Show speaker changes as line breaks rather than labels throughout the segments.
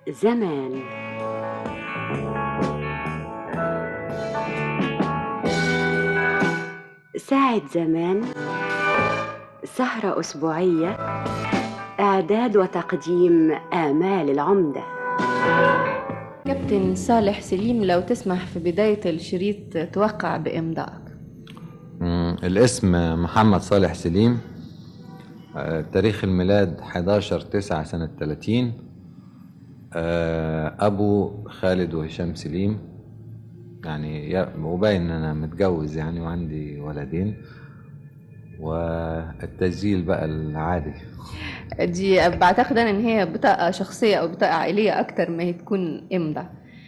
زمان ساعة زمان سهرة أسبوعية إعداد وتقديم آمال العمدة
كابتن صالح سليم لو تسمح في بداية الشريط توقع بإمضائك
مم، الاسم محمد صالح سليم آه، تاريخ الميلاد 11 9 سنة 30 آه، أبو خالد وهشام سليم يعني يا- وباين إن أنا متجوز يعني وعندي ولدين والتسجيل بقى العادي
دي بعتقد أنا إن هي بطاقة شخصية أو بطاقة عائلية أكتر ما هي تكون إمضاء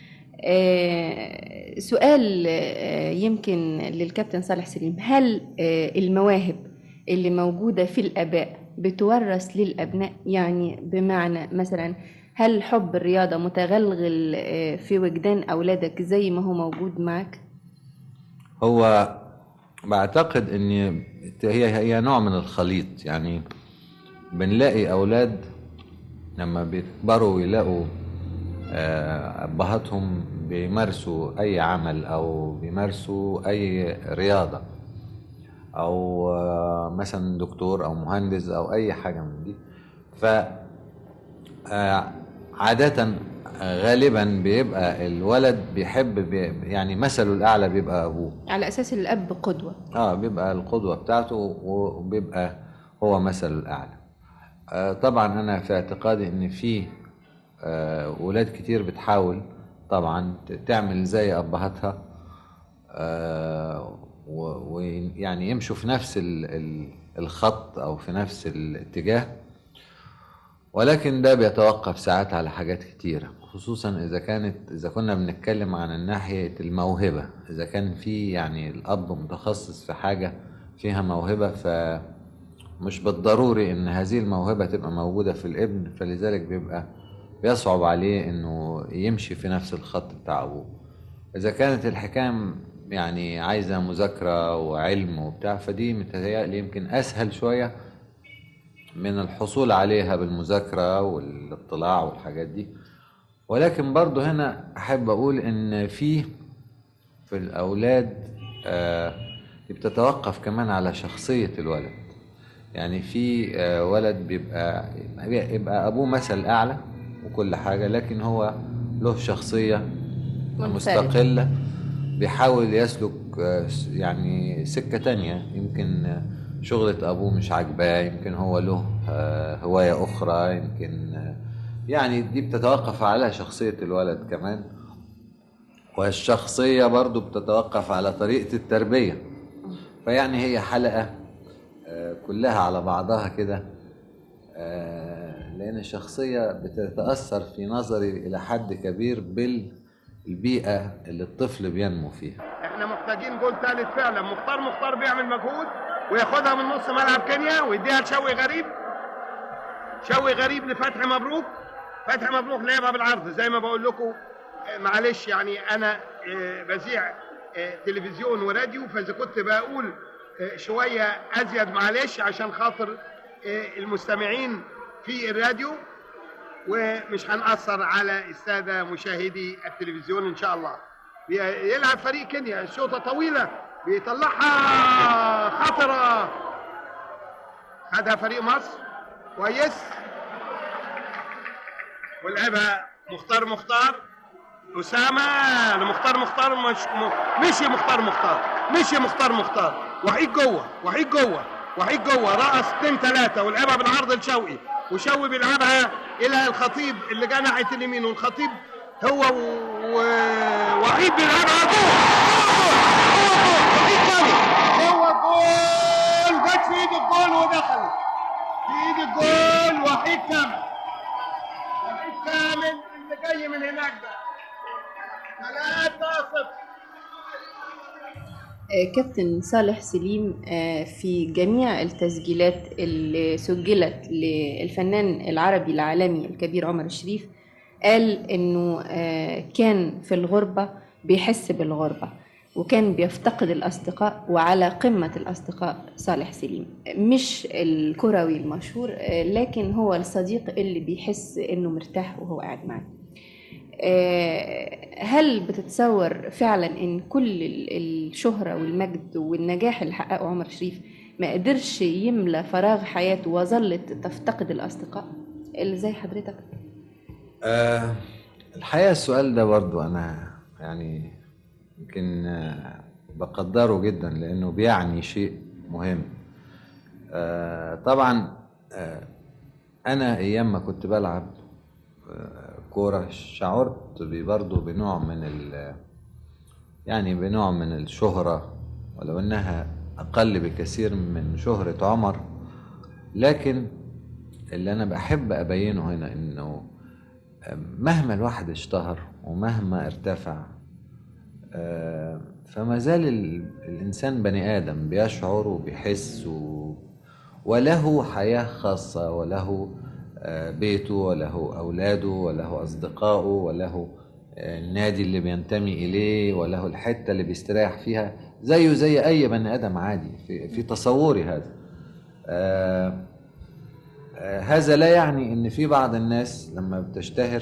آه، سؤال آه، يمكن للكابتن صالح سليم هل آه، المواهب اللي موجودة في الآباء بتورث للأبناء يعني بمعنى مثلا هل حب الرياضة متغلغل آه، في وجدان أولادك زي ما هو موجود معك؟
هو بعتقد ان هي هي نوع من الخليط يعني بنلاقي اولاد لما بيكبروا ويلاقوا آه، ابهاتهم بيمارسوا اي عمل او بيمارسوا اي رياضه او آه، مثلا دكتور او مهندس او اي حاجه من دي ف آه، عادة آه، غالبا بيبقى الولد بيحب بي يعني مثله الأعلى بيبقى أبوه
على أساس الأب قدوة
اه بيبقى القدوة بتاعته وبيبقى هو مثله الأعلى آه طبعا أنا في اعتقادي إن في آه ولاد كتير بتحاول طبعا ت- تعمل زي أبهاتها آه و- ويعني يمشوا في نفس ال- ال- الخط أو في نفس الاتجاه ولكن ده بيتوقف ساعات على حاجات كتيرة خصوصا إذا كانت إذا كنا بنتكلم عن الناحية الموهبة إذا كان في يعني الأب متخصص في حاجة فيها موهبة فمش بالضروري إن هذه الموهبة تبقى موجودة في الابن فلذلك بيبقى بيصعب عليه إنه يمشي في نفس الخط بتاع أبوه إذا كانت الحكاية يعني عايزة مذاكرة وعلم وبتاع فدي متهيألي يمكن أسهل شوية من الحصول عليها بالمذاكرة والاطلاع والحاجات دي ولكن برضو هنا أحب أقول إن في في الأولاد آه، بتتوقف كمان على شخصية الولد يعني في آه، ولد بيبقى يبقى أبوه مثل أعلى وكل حاجة لكن هو له شخصية
منفرد.
مستقلة بيحاول يسلك آه، س- يعني سكة تانية يمكن آه، شغلة أبوه مش عاجباه يمكن هو له آه، هواية أخرى يمكن آه، يعني دي بتتوقف على شخصية الولد كمان والشخصية برضو بتتوقف على طريقة التربية فيعني هي حلقة آه، كلها على بعضها كده آه، لأن الشخصية بتتأثر في نظري إلى حد كبير بالبيئة اللي الطفل بينمو فيها
احنا محتاجين جول ثالث فعلا مختار مختار بيعمل مجهود وياخدها من نص ملعب كينيا ويديها لشوقي غريب شوقي غريب لفتحي مبروك فتحي مبروك لعبها بالعرض زي ما بقول لكم آه، معلش يعني انا آه، بذيع آه، تلفزيون وراديو فاذا كنت بقول آه، شويه ازيد معلش عشان خاطر آه، المستمعين في الراديو ومش هنأثر على السادة مشاهدي التلفزيون إن شاء الله بي- يلعب فريق كينيا الشوطة طويلة بيطلعها خطرة خدها فريق مصر كويس ولعبها مختار مختار أسامة لمختار مختار مش م... مشي مختار مختار مشي مختار مختار وحيد جوه وحيد جوه وحيد جوه رقص اتنين تلاتة ولعبها بالعرض لشوقي وشوقي بيلعبها إلى الخطيب اللي جه ناحية اليمين والخطيب هو و... و... وحيد بيلعبها جوه جوه وحيد تاني جوه جول جت في ايد الجول ودخلت في ايد الجول وحيد كامل وحيد كامل اللي جاي من هناك ده ثلاثة صفر
آه، كابتن صالح سليم آه، في جميع التسجيلات اللي سجلت للفنان العربي العالمي الكبير عمر الشريف قال انه آه، كان في الغربة بيحس بالغربة وكان بيفتقد الأصدقاء وعلى قمة الأصدقاء صالح سليم مش الكروي المشهور آه، لكن هو الصديق اللي بيحس إنه مرتاح وهو قاعد معاه آه، هل بتتصور فعلا ان كل ال- الشهرة والمجد والنجاح اللي حققه عمر شريف ما قدرش يملى فراغ حياته وظلت تفتقد الاصدقاء اللي زي حضرتك
آه الحقيقة السؤال ده برضو أنا يعني يمكن آه بقدره جدا لأنه بيعني شيء مهم آه طبعا آه أنا أيام ما كنت بلعب آه كورة شعرت برضو بنوع من ال يعني بنوع من الشهرة ولو إنها أقل بكثير من شهرة عمر لكن اللي أنا بحب أبينه هنا إنه مهما الواحد اشتهر ومهما ارتفع آه، فما زال ال- الإنسان بني آدم بيشعر وبيحس و... وله حياة خاصة وله آه، بيته وله أولاده وله أصدقائه وله آه، النادي اللي بينتمي إليه وله الحتة اللي بيستريح فيها زيه زي أي بني آدم عادي في, في تصوري هذا آه، آه، هذا لا يعني ان في بعض الناس لما بتشتهر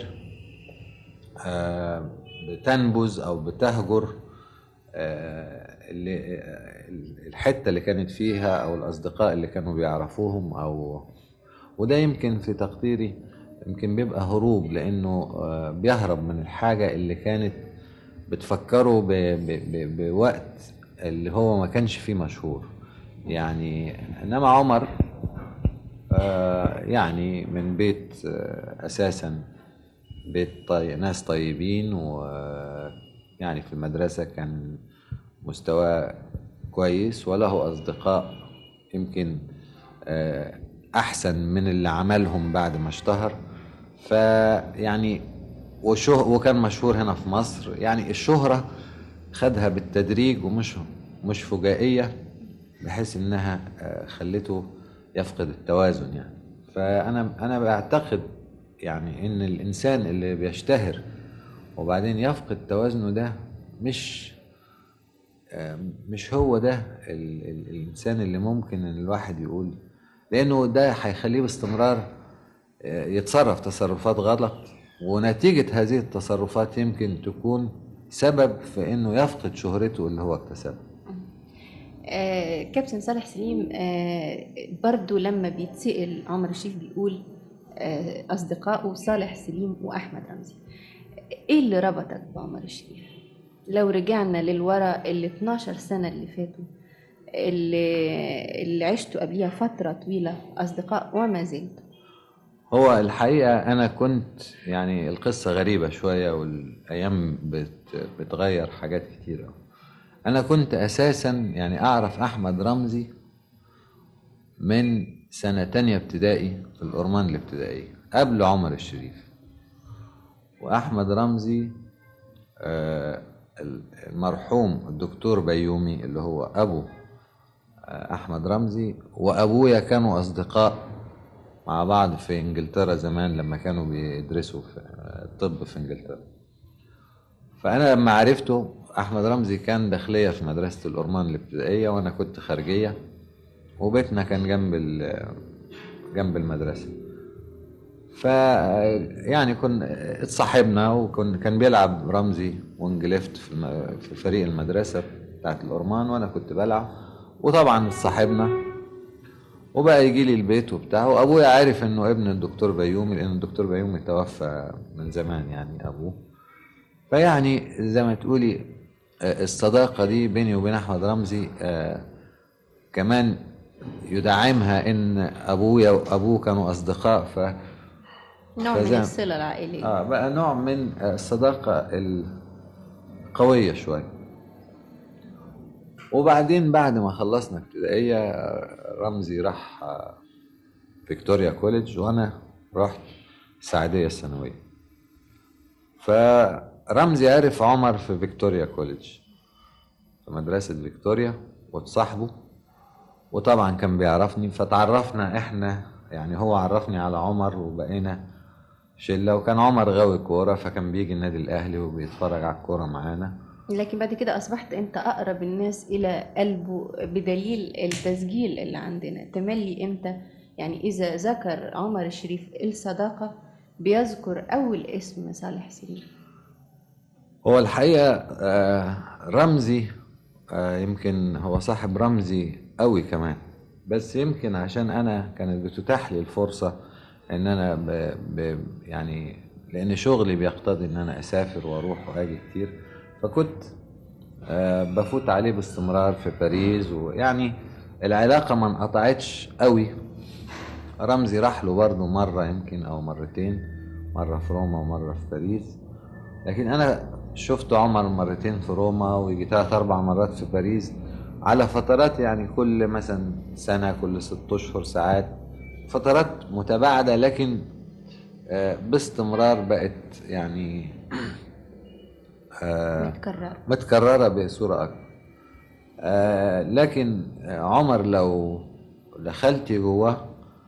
آه، بتنبذ او بتهجر آه، اللي آه، الحته اللي كانت فيها او الاصدقاء اللي كانوا بيعرفوهم او وده يمكن في تقديري يمكن بيبقى هروب لانه آه، بيهرب من الحاجه اللي كانت بتفكره ب- ب- ب- بوقت اللي هو ما كانش فيه مشهور يعني انما عمر آه، يعني من بيت آه، اساسا بيت طي... ناس طيبين ويعني في المدرسة كان مستواه كويس وله أصدقاء يمكن آه، أحسن من اللي عملهم بعد ما اشتهر فيعني وشه... وكان مشهور هنا في مصر يعني الشهرة خدها بالتدريج ومش مش فجائية بحيث انها آه، خلته يفقد التوازن يعني فانا انا بعتقد يعني ان الانسان اللي بيشتهر وبعدين يفقد توازنه ده مش آه، مش هو ده ال ال الانسان اللي ممكن ان الواحد يقول لانه ده هيخليه باستمرار آه، يتصرف تصرفات غلط ونتيجة هذه التصرفات يمكن تكون سبب في انه يفقد شهرته اللي هو اكتسبها
آه، كابتن صالح سليم آه، برضو لما بيتسأل عمر الشريف بيقول آه، أصدقائه صالح سليم وأحمد رمزي إيه اللي ربطك بعمر الشريف؟ لو رجعنا للورا ال 12 سنة اللي فاتوا اللي, اللي عشتوا قبليها فترة طويلة أصدقاء وما زلت
هو الحقيقة أنا كنت يعني القصة غريبة شوية والأيام بت بتغير حاجات كتيرة أنا كنت أساسا يعني أعرف أحمد رمزي من سنة تانية ابتدائي في الأورمان الابتدائية قبل عمر الشريف وأحمد رمزي آه، المرحوم الدكتور بيومي اللي هو أبو آه، أحمد رمزي وأبويا كانوا أصدقاء مع بعض في انجلترا زمان لما كانوا بيدرسوا في الطب في انجلترا فانا لما عرفته احمد رمزي كان داخليه في مدرسه الأورمان الابتدائيه وانا كنت خارجيه وبيتنا كان جنب ال- جنب المدرسه ف يعني كنا اتصاحبنا وكان كان بيلعب رمزي وينج ليفت في الم- في فريق المدرسه بتاعت الأورمان وانا كنت بلعب وطبعا اتصاحبنا وبقى يجي لي البيت وبتاع وابويا عارف انه ابن الدكتور بيومي لان الدكتور بيومي توفى من زمان يعني ابوه فيعني زي ما تقولي آه، الصداقه دي بيني وبين احمد رمزي آه، كمان يدعمها ان ابويا وابوه كانوا اصدقاء ف
نوع من
فزي-
الصلة العائلية
اه بقى نوع من آه، الصداقه القويه شويه وبعدين بعد ما خلصنا ابتدائية آه، رمزي راح آه، فيكتوريا كوليدج وأنا رحت السعدية الثانوية فرمزي عرف عمر في فيكتوريا كوليدج في مدرسة فيكتوريا وتصاحبه وطبعا كان بيعرفني فتعرفنا احنا يعني هو عرفني على عمر وبقينا شلة وكان عمر غاوي كورة فكان بيجي النادي الأهلي وبيتفرج على الكورة معانا
لكن بعد كده أصبحت أنت أقرب الناس إلى قلبه بدليل التسجيل اللي عندنا تملي أنت يعني إذا ذكر عمر الشريف الصداقة بيذكر أول اسم صالح سليم
هو الحقيقة آه، رمزي آه، يمكن هو صاحب رمزي قوي كمان بس يمكن عشان أنا كانت بتتاح لي الفرصة إن أنا ب ب يعني لأن شغلي بيقتضي إن أنا أسافر وأروح وأجي كتير فكنت آه، بفوت عليه باستمرار في باريس ويعني العلاقة ما انقطعتش قوي رمزي راح له برضه مرة يمكن أو مرتين مرة في روما ومرة في باريس لكن أنا شفت عمر مرتين في روما ويجي ثلاث أربع مرات في باريس على فترات يعني كل مثلا سنة كل ست أشهر ساعات فترات متباعدة لكن آه، باستمرار بقت يعني آه،
متكرر
متكررة بصورة أكبر آه لكن آه، عمر لو دخلت جواه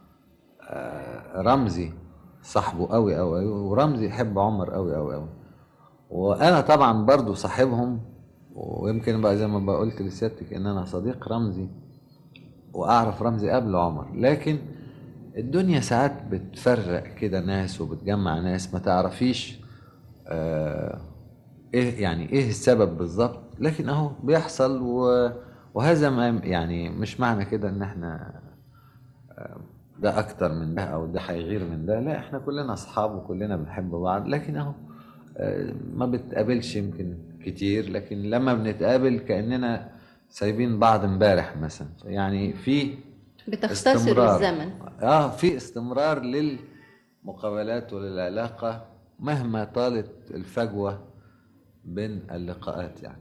آه رمزي صاحبه قوي قوي قوي ورمزي يحب عمر قوي قوي قوي وانا طبعا برضو صاحبهم ويمكن بقى زي ما بقولت لسيادتك ان انا صديق رمزي واعرف رمزي قبل عمر لكن الدنيا ساعات بتفرق كده ناس وبتجمع ناس ما تعرفيش آه ايه يعني ايه السبب بالظبط لكن اهو بيحصل و... وهذا ما يعني مش معنى كده ان احنا آه، ده اكتر من ده او ده هيغير من ده لا احنا كلنا اصحاب وكلنا بنحب بعض لكن اهو آه، ما بتقابلش يمكن كتير لكن لما بنتقابل كاننا سايبين بعض امبارح مثلا يعني في
بتختصر
استمرار.
الزمن
اه في استمرار للمقابلات وللعلاقة مهما طالت الفجوة بين اللقاءات يعني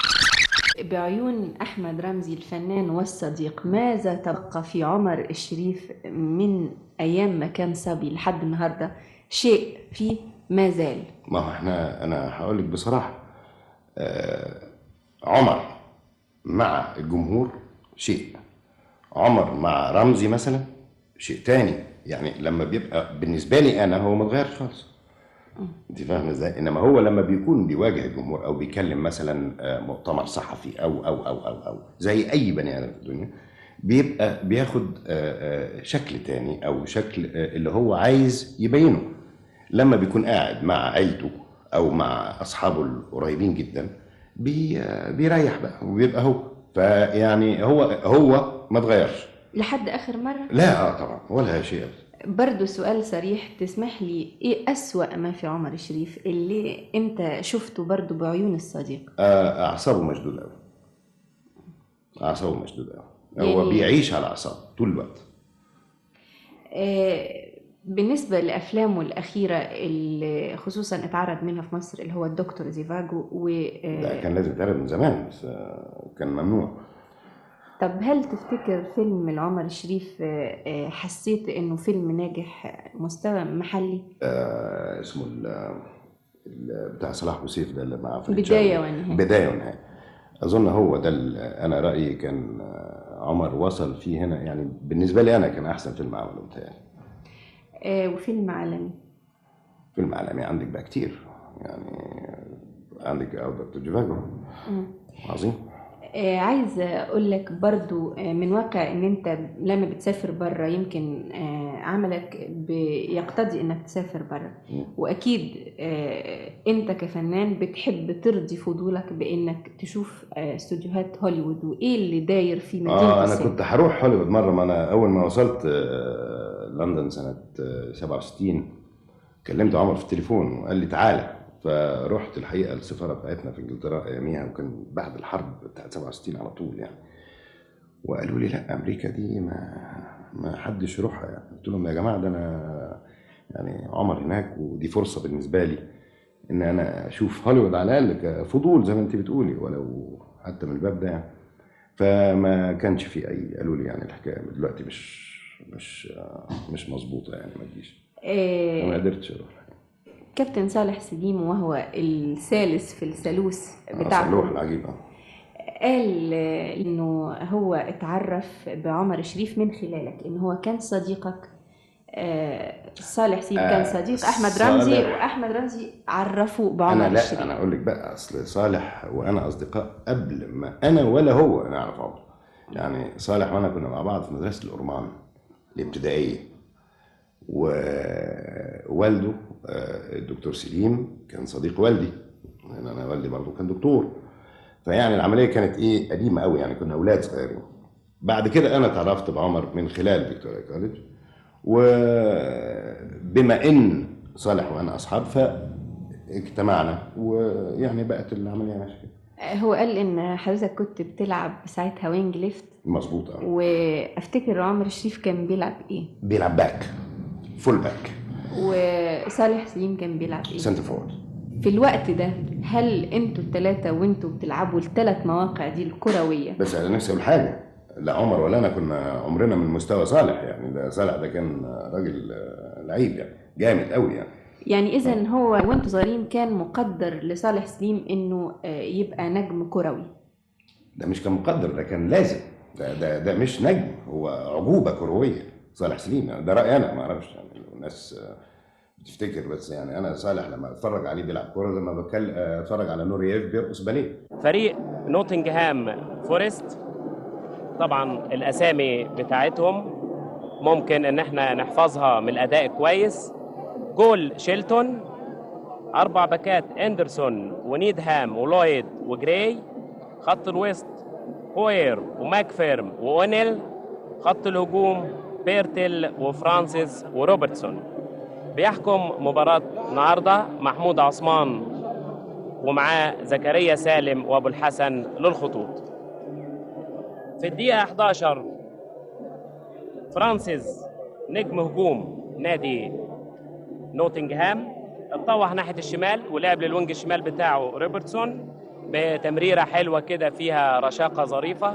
بعيون أحمد رمزي الفنان والصديق ماذا تبقى في عمر الشريف من أيام ما كان صبي لحد النهاردة شيء فيه ما زال
ما هو احنا انا هقول لك بصراحه آه عمر مع الجمهور شيء عمر مع رمزي مثلا شيء تاني يعني لما بيبقى بالنسبه لي انا هو ما اتغيرش خالص انت فاهمه ازاي انما هو لما بيكون بيواجه الجمهور او بيكلم مثلا آه، مؤتمر صحفي او او او او او زي اي بني ادم في الدنيا بيبقى بياخد آه، آه، شكل تاني او شكل آه، اللي هو عايز يبينه لما بيكون قاعد مع عيلته او مع اصحابه القريبين جدا بي آه، بيريح بقى وبيبقى هو فيعني هو هو ما اتغيرش
لحد آخر مرة
لا اه طبعا ولا شيء أبداً.
برضو سؤال صريح تسمح لي إيه أسوأ ما في عمر الشريف اللي أنت شفته برضو بعيون الصديق
آه، اعصابه مشدوده قوي اعصابه مشدوده قوي هو
يعني-
بيعيش على اعصابه طول الوقت
آه، بالنسبة لأفلامه الأخيرة اللي خصوصا اتعرض منها في مصر اللي هو الدكتور زيفاجو و آه،
ده كان لازم يتعرض من زمان بس آه، كان ممنوع
طب هل تفتكر فيلم لعمر الشريف آه، آه، حسيت انه فيلم ناجح مستوى محلي
آه، اسمه ال ال- بتاع صلاح ابو سيف ده اللي مع فريد
بداية
شوقي.
ونهاية.
بداية ونهاية أظن هو ده ال- أنا رأيي كان آه، عمر وصل فيه هنا يعني بالنسبة لي أنا كان أحسن فيلم عمله متهيألي
آه، وفيلم عالمي
فيلم عالمي عندك بقى كتير يعني عندك أو دكتور جيفاجو
مم.
عظيم
آه، عايزة أقول لك برضو آه، من واقع إن أنت لما بتسافر بره يمكن آه، عملك بيقتضي إنك تسافر بره
مم.
وأكيد آه، أنت كفنان بتحب ترضي فضولك بإنك تشوف آه، استوديوهات هوليوود وإيه اللي داير في مدينة
اه انا
السينما.
كنت هروح هوليوود مره ما انا اول ما وصلت آه، لندن سنه آه، 67 كلمت عمر في التليفون وقال لي تعالى فرحت الحقيقه السفاره بتاعتنا في انجلترا اياميها وكان بعد الحرب بتاعت 67 على طول يعني وقالوا لي لا امريكا دي ما ما حدش يروحها يعني قلت لهم يا جماعه ده انا يعني عمر هناك ودي فرصه بالنسبه لي ان انا اشوف هوليوود على الاقل كفضول زي ما انت بتقولي ولو حتى من الباب ده يعني فما كانش في اي قالوا لي يعني الحكايه دلوقتي مش مش مش مظبوطه يعني ما تجيش
آه،
فما قدرتش اروح
كابتن صالح سليم وهو الثالث في الثالوث
صلوح
بتاعكم
العجيب آه.
قال آه، انه هو اتعرف بعمر شريف من خلالك ان هو كان صديقك آه، صالح سليم كان
آه،
صديق احمد رمزي
صالح.
واحمد رمزي عرفوا بعمر
انا لا
الشريف
انا اقول لك بقى اصل صالح وانا اصدقاء قبل ما انا ولا هو نعرف عمر يعني صالح وانا كنا مع بعض في مدرسه الأرمان الابتدائيه ووالده آه، الدكتور سليم كان صديق والدي لان انا والدي برضه كان دكتور فيعني العمليه كانت ايه قديمه قوي يعني كنا اولاد صغيرين بعد كده انا تعرفت بعمر من خلال فيكتوريا كوليدج وبما ان صالح وانا اصحاب فاجتمعنا ويعني بقت العمليه ماشيه كده.
آه، هو قال ان حضرتك كنت بتلعب ساعتها وينج ليفت
مظبوط اه
وافتكر عمر الشريف كان بيلعب ايه
بيلعب باك فول باك
وصالح سليم كان بيلعب ايه
سنتر فورد
في الوقت ده هل انتوا الثلاثه وانتوا بتلعبوا الثلاث مواقع دي الكرويه
بس انا نفسي اقول حاجه لا عمر ولا انا كنا عمرنا من مستوى صالح يعني ده صالح ده كان راجل آه، لعيب يعني جامد قوي يعني
يعني اذا هو وانتوا صغيرين كان مقدر لصالح سليم انه آه، يبقى نجم كروي
ده مش كان مقدر ده كان لازم ده ده ده مش نجم هو عجوبه كرويه صالح سليم يعني ده رايي انا ما اعرفش يعني الناس آه، بتفتكر بس يعني انا صالح لما اتفرج عليه بيلعب كوره زي ما بتكلم اتفرج على نورييف بيرقص باليه
فريق نوتنجهام فورست طبعا الاسامي بتاعتهم ممكن ان احنا نحفظها من الاداء كويس جول شيلتون اربع باكات اندرسون ونيدهام ولويد وجراي خط الوسط هوير وماكفيرم واونيل خط الهجوم بيرتل وفرانسيس وروبرتسون بيحكم مباراة النهاردة محمود عثمان ومعاه زكريا سالم وابو الحسن للخطوط في الدقيقة 11 فرانسيس نجم هجوم نادي نوتنغهام اتطوح ناحية الشمال ولعب للوينج الشمال بتاعه روبرتسون بتمريرة حلوة كده فيها رشاقة ظريفة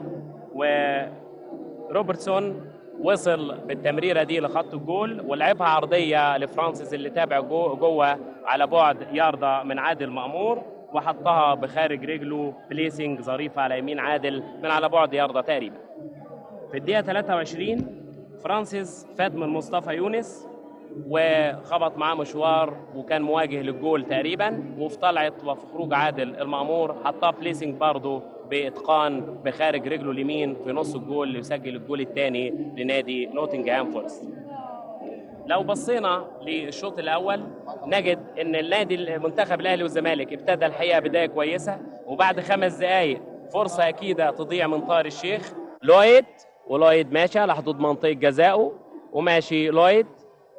وروبرتسون وصل بالتمريرة دي لخط الجول ولعبها عرضية لفرانسيس اللي تابع جو- جوه على بعد ياردة من عادل مأمور وحطها بخارج رجله بليسنج ظريفة على يمين عادل من على بعد ياردة تقريبا في الدقيقة 23 فرانسيس فات من مصطفى يونس وخبط معاه مشوار وكان مواجه للجول تقريبا وفي طلعت وفي خروج عادل المأمور حطها بليسنج برضه بإتقان بخارج رجله اليمين في نص الجول ليسجل الجول الثاني لنادي نوتنجهام فورست لو بصينا للشوط الاول نجد ان النادي المنتخب الاهلي والزمالك ابتدى الحقيقه بدايه كويسه وبعد خمس دقائق فرصه اكيده تضيع من طاهر الشيخ لويد ولويد ماشي على حدود منطقه جزائه وماشي لويد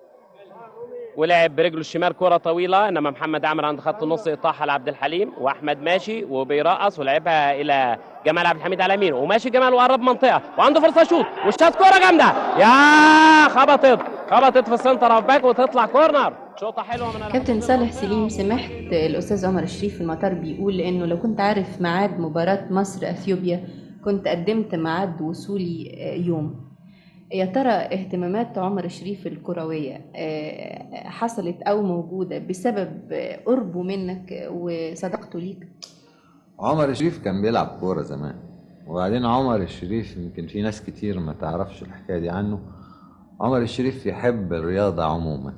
ولعب برجله الشمال كرة طويلة انما محمد عامر عند خط النص قطعها لعبد الحليم واحمد ماشي وبيرقص ولعبها الى جمال عبد الحميد على يمينه وماشي جمال وقرب منطقة وعنده فرصة شوط وشاط كرة جامدة يا خبطت خبطت في السنتر اوف باك وتطلع كورنر شوطة حلوة من
كابتن صالح سليم سمعت الاستاذ عمر الشريف في المطار بيقول انه لو كنت عارف ميعاد مباراه مصر اثيوبيا كنت قدمت ميعاد وصولي آه، يوم يا ترى اهتمامات عمر الشريف الكرويه آه، حصلت او موجوده بسبب آه، قربه منك وصداقته ليك
عمر الشريف كان بيلعب كورة زمان وبعدين عمر الشريف يمكن في ناس كتير ما تعرفش الحكاية دي عنه عمر الشريف يحب الرياضة عموما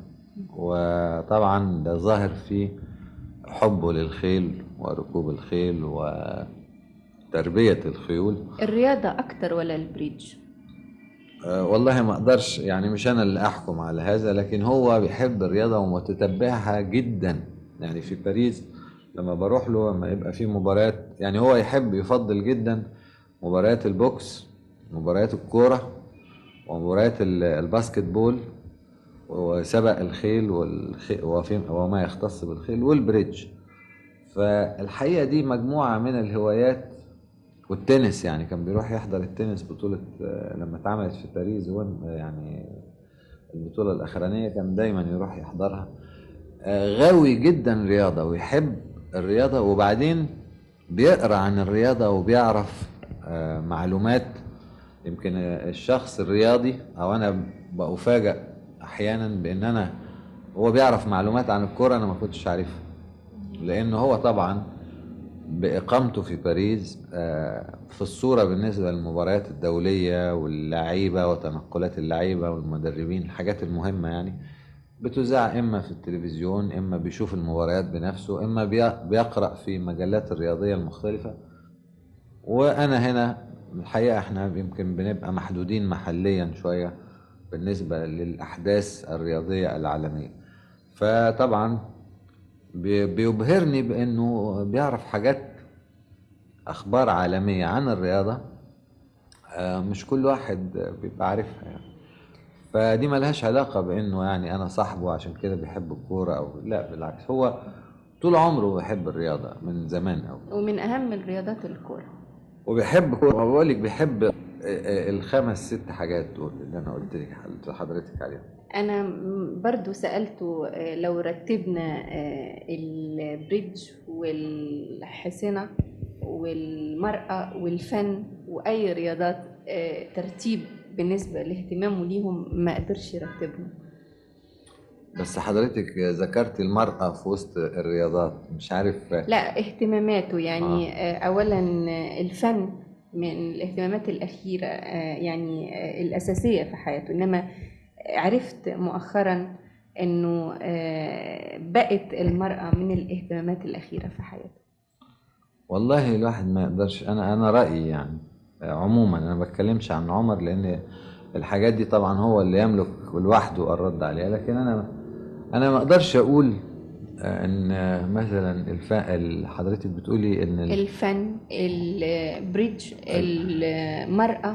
وطبعا ده ظاهر في حبه للخيل وركوب الخيل وتربية الخيول
الرياضه اكتر ولا البريدج
أه، والله ما اقدرش يعني مش انا اللي احكم على هذا لكن هو بيحب الرياضه ومتتبعها جدا يعني في باريس لما بروح له لما يبقى في مباريات يعني هو يحب يفضل جدا مباريات البوكس مباريات الكوره ومباريات ال- الباسكت بول وسبق الخيل والخي وفي- وما يختص بالخيل والبريدج فالحقيقه دي مجموعه من الهوايات والتنس يعني كان بيروح يحضر التنس بطولة آه، لما اتعملت في باريس وين يعني البطولة الأخرانية كان دايما يروح يحضرها آه، غاوي جدا رياضة ويحب الرياضة وبعدين بيقرأ عن الرياضة وبيعرف آه، معلومات يمكن الشخص الرياضي أو أنا بأفاجأ أحيانا بأن أنا هو بيعرف معلومات عن الكورة أنا ما كنتش عارفها لأن هو طبعا بإقامته في باريس آه، في الصورة بالنسبة للمباريات الدولية واللعيبة وتنقلات اللعيبة والمدربين الحاجات المهمة يعني بتذاع إما في التلفزيون إما بيشوف المباريات بنفسه إما بي- بيقرأ في مجلات الرياضية المختلفة وأنا هنا الحقيقة إحنا يمكن بنبقى محدودين محليا شوية بالنسبة للأحداث الرياضية العالمية فطبعا بي- بيبهرني بانه بيعرف حاجات اخبار عالميه عن الرياضه آه، مش كل واحد بيبقى عارفها يعني فدي ملهاش علاقه بانه يعني انا صاحبه عشان كده بيحب الكوره او لا بالعكس هو طول عمره بيحب الرياضه من زمان قوي
ومن اهم الرياضات الكوره
وبيحب كوره ما بقول لك بيحب آه، آه، الخمس ست حاجات دول اللي انا قلت لك قلت لحضرتك عليهم
انا م- برضو سألته آه، لو رتبنا آه، البريدج والحصنة والمرأة والفن واي رياضات آه، ترتيب بالنسبة لاهتمامه ليهم ما قدرش يرتبهم
بس حضرتك ذكرت المرأة في وسط الرياضات مش عارف
لا اهتماماته يعني آه. اولا آه، الفن من الاهتمامات الاخيره آه، يعني آه، الاساسيه في حياته انما عرفت مؤخرا انه آه، بقت المراه من الاهتمامات الاخيره في حياته
والله الواحد ما يقدرش انا انا رأيي يعني عموما انا ما بتكلمش عن عمر لان الحاجات دي طبعا هو اللي يملك لوحده الرد عليها لكن انا انا ما اقدرش اقول ان مثلا الف... ال- حضرتك بتقولي ان ال-
الفن البريدج المراه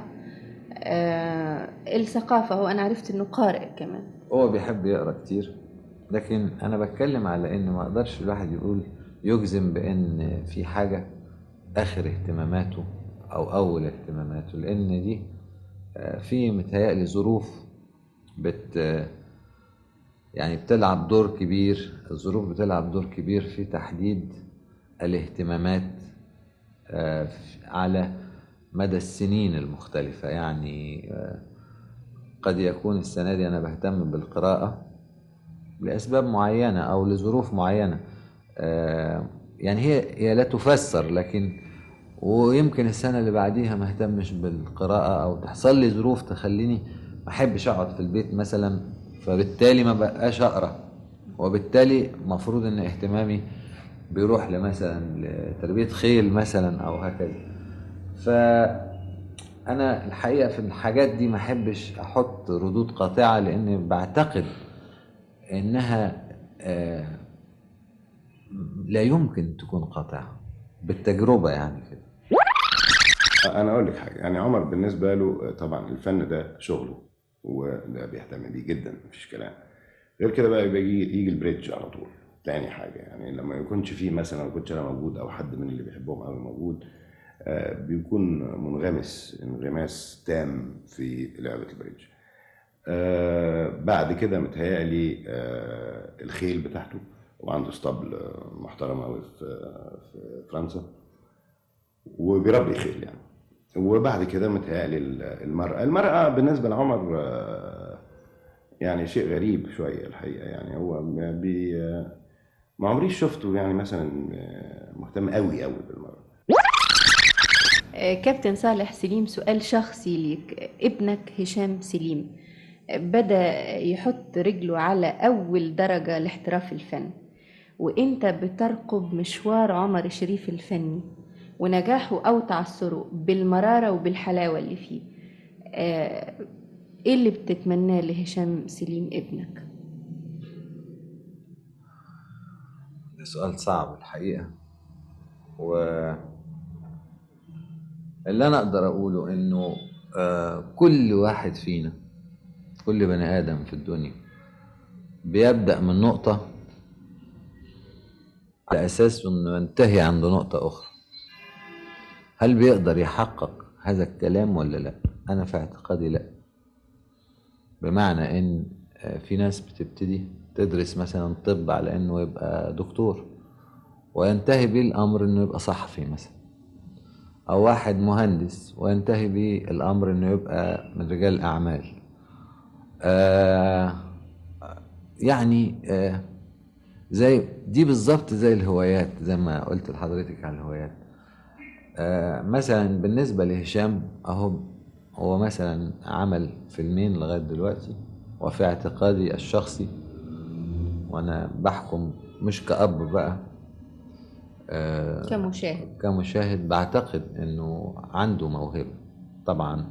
آه، الثقافه هو انا عرفت انه قارئ كمان
هو بيحب يقرا كتير لكن انا بتكلم على ان ما اقدرش الواحد يقول يجزم بان في حاجه اخر اهتماماته او اول اهتماماته لان دي آه، في متهيألي ظروف بت آه، يعني بتلعب دور كبير الظروف بتلعب دور كبير في تحديد الاهتمامات آه، في- على مدى السنين المختلفة يعني آه، قد يكون السنة دي أنا بهتم بالقراءة لأسباب معينة أو لظروف معينة آه، يعني هي هي لا تفسر لكن ويمكن السنة اللي بعديها ما اهتمش بالقراءة أو تحصل لي ظروف تخليني ما أحبش أقعد في البيت مثلا فبالتالي ما بقاش أقرأ وبالتالي المفروض إن اهتمامي بيروح لمثلا لتربية خيل مثلا أو هكذا فأنا الحقيقة في الحاجات دي ما أحبش أحط ردود قاطعة لأن بعتقد إنها آه، لا يمكن تكون قاطعة بالتجربة يعني كده
انا اقول لك حاجه يعني عمر بالنسبه له طبعا الفن ده شغله وده بيهتم بيه جدا مفيش كلام غير كده بقى بيجي يجي البريدج على طول تاني حاجه يعني لما يكونش فيه مثلا ما يكونش انا موجود او حد من اللي بيحبهم قوي موجود آه، بيكون منغمس انغماس تام في لعبه البريدج آه، بعد كده متهيألي آه، الخيل بتاعته وعنده اسطبل آه، محترم قوي في في فرنسا وبيربي خيل يعني وبعد كده متهيألي المرأة المرأة بالنسبة لعمر آه، يعني شيء غريب شوية الحقيقة يعني هو بي ما عمريش شفته يعني مثلا آه، مهتم قوي قوي بالمرأة
آه، كابتن صالح سليم سؤال شخصي ليك ابنك هشام سليم آه، بدأ يحط رجله على أول درجة لاحتراف الفن وانت بترقب مشوار عمر الشريف الفني ونجاحه أو تعثره بالمرارة وبالحلاوة اللي فيه آه، ايه اللي بتتمناه لهشام سليم ابنك
ده سؤال صعب الحقيقة و اللي أنا أقدر أقوله إنه آه، كل واحد فينا كل بني آدم في الدنيا بيبدأ من نقطة على أساس إنه ينتهي عند نقطة أخرى هل بيقدر يحقق هذا الكلام ولا لا؟ أنا في اعتقادي لا بمعنى إن آه، في ناس بتبتدي تدرس مثلا طب على إنه يبقى دكتور وينتهي بيه الأمر إنه يبقى صحفي مثلا أو واحد مهندس وينتهي بيه الأمر إنه يبقى من رجال الأعمال آه يعني آه زي دي بالظبط زي الهوايات زي ما قلت لحضرتك على الهوايات آه مثلا بالنسبة لهشام أهو هو مثلا عمل فيلمين لغاية دلوقتي وفي اعتقادي الشخصي وأنا بحكم مش كأب بقى آه
كمشاهد
كمشاهد بعتقد انه عنده موهبة طبعا